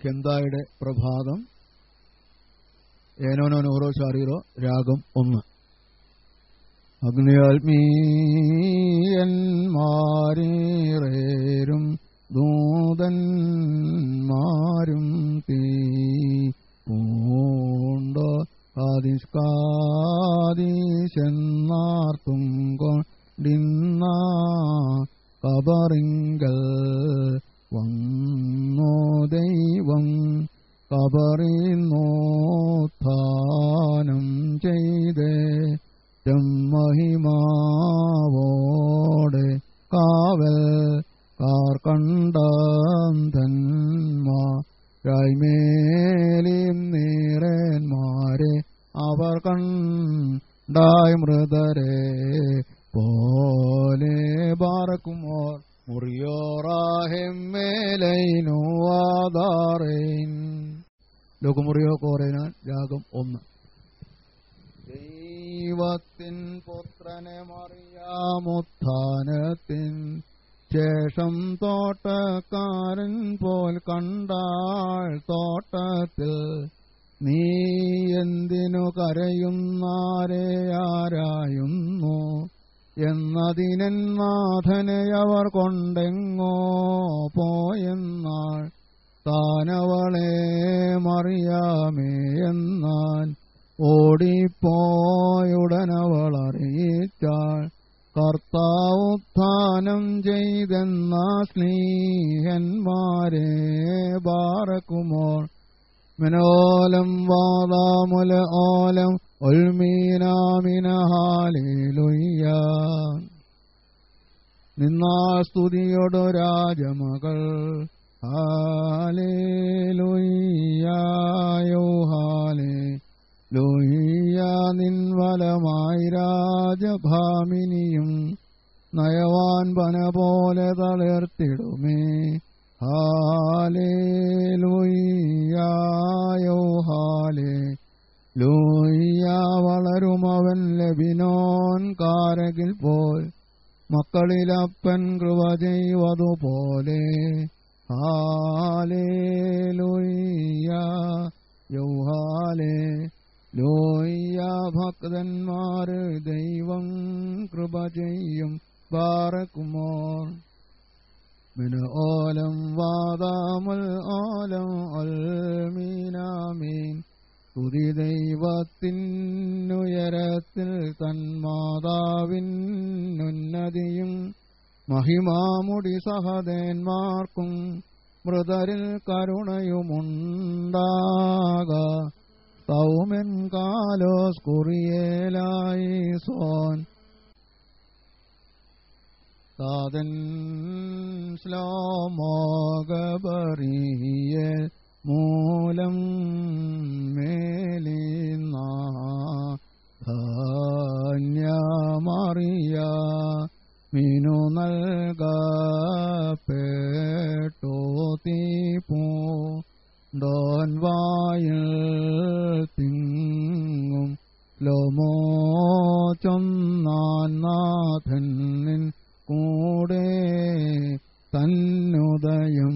കെന്തായുടെ പ്രഭാതം ഏനോനോൻ ഓരോ ശാരീരോ രാഗം ഒന്ന് അഗ്നിയാൽമീയന്മാരേറേരും ദൂതന്മാരും തീ പൂണ്ട ആദിഷ്കാദീശെന്നാർത്തും കൊണ്ടിന്ന കബറിങ്കൽ വന്നോ ദൈവം കബറിന്നോത്ഥാനം ചെയ്തേ മഹിമാവോടെ കാവൽ കാർക്കണ്ടന്മാരായ്മേലിം നീറന്മാരെ അവർ കണ്ടായി മൃതരെ പോലെ ബാറക്കുമോർ മുറിയോറാഹെമ്മേലൈനുവാദാറേൻ ലോകമുറിയോ കോറേനാൻ രാഗം ഒന്ന് ദൈവത്തിൻ പുത്രനെ മറിയാമുത്ഥാനത്തിൻ ശേഷം തോട്ടക്കാരൻ പോൽ കണ്ടാൾ തോട്ടത്തിൽ നീ എന്തിനു കരയുന്നാരെ ആരായുന്നു എന്നതിനൻ നാഥനെ അവർ കൊണ്ടെങ്ങോ പോയെന്നാൾ താനവളെ മറിയാമേ എന്നാൻ ഓടിപ്പോയുടനവൾ അറിയിച്ചാൾ കർത്താവുത്ഥാനം ചെയ്തെന്ന സ്നേഹന്മാരെ ബാറക്കുമോർ മിനോലം വാദാമുല ഓലം ഒൽമീനാമിനഹാലേലുയ്യ നിന്നാൾ സ്തുതിയോടു രാജമകൾ ഹാലേലുയ്യായോ ഹാലേ ലോഹിയ നിൻവലമായി രാജഭാമിനിയും നയവാൻ പന പോലെ തളിർത്തിടുമേ ഹാലേലുയ്യായോ ഹാലേ ലോയ്യ വളരുമവൻ ലബിനോൻ കാരകിൽ പോൽ മക്കളിലപ്പൻ കൃപ ചെയ്വതുപോലെ ഹാലേലുയ്യ യൗഹാലേ ലോയ്യ ഭക്തന്മാര് ദൈവം കൃപ ചെയ്യും ബാറക്കുമോർ മിന ഓലം വാദാമുൽ ഓലം അൽമീനാമീൻ തുതി ദൈവത്തിനുയരത്തിൽ തന്മാതാവിനുന്നതിയും മഹിമാമുടി സഹദേന്മാർക്കും മൃതരിൽ കരുണയുമുണ്ടാക തൗമൻ കാലോസ് കുറിയേലായി സോൻ താതൻ ശ്ലോമോഗബറിയ മൂലം മേലിന്ന ധാന്യമറിയ മീനു നൽകപ്പെട്ടു തീപ്പൂ ഡോൻ വായിൽ തിങ്ങും ലോമോ ചൊന്നാഥൻ നിൻ കൂടെ തന്നുദയം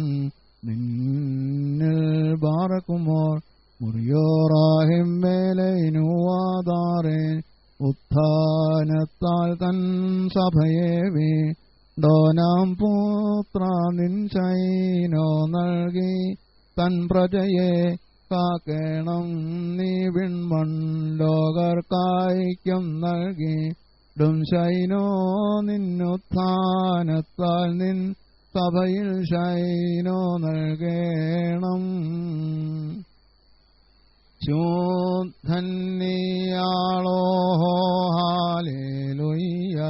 നിന്നിൽ ബാറക്കുമോർ മുറിയോറാഹിം മേലൈനുവാദാറേ ഉത്ഥാനത്താൽ തൻ സഭയെ വീണ്ടോനാം പുത്ര നിൻ ശൈനോ നൽകി തൻ പ്രജയെ കാക്കേണം നീ വിൺമണ്ഡോകർക്കായിക്കം നൽകി ഡും ശൈനോ നിന്നുത്ഥാനത്താൽ നിൻ സഭയിൽ ശൈനോ നൽകേണം ശോധന്യാളോ ഹാലേലുയ്യ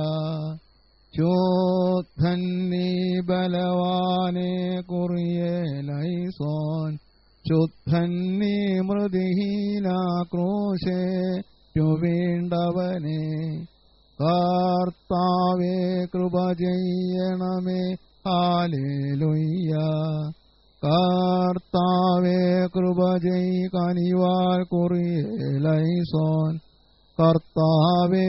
ശോധന്നി ബലവാനെ കുറിയേലൈസോൻ ശുദ്ധന്നി മൃദിഹീന ക്രൂശേ വീണ്ടവനെ കർത്താവേ കൃപ ചെയ്യണമേ ഹാലേലുയ്യ കർത്താവേ കൃപ ചെയ് കനിവാൽ കുറിയേലൈസോൻ കർത്താവേ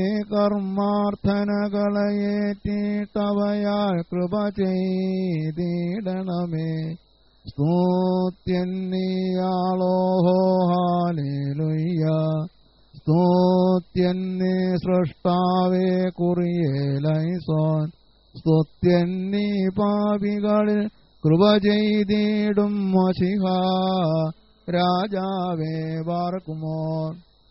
കർമാർത്ഥനകളയേറ്റിട്ടവയാൽ കൃപ ചെയ്തിടണമേ സ്തുത്യന്നീയാളോഹോ ഹാലേലുയ്യ സ്തുത്യന്നീ സൃഷ്ടാവേ കുറിയേലൈസോൻ സ്തുത്യന്നീ പാപികളിൽ കൃപ ചെയ്തിടും മഷിഹ രാജാവേ പാർക്കുമോ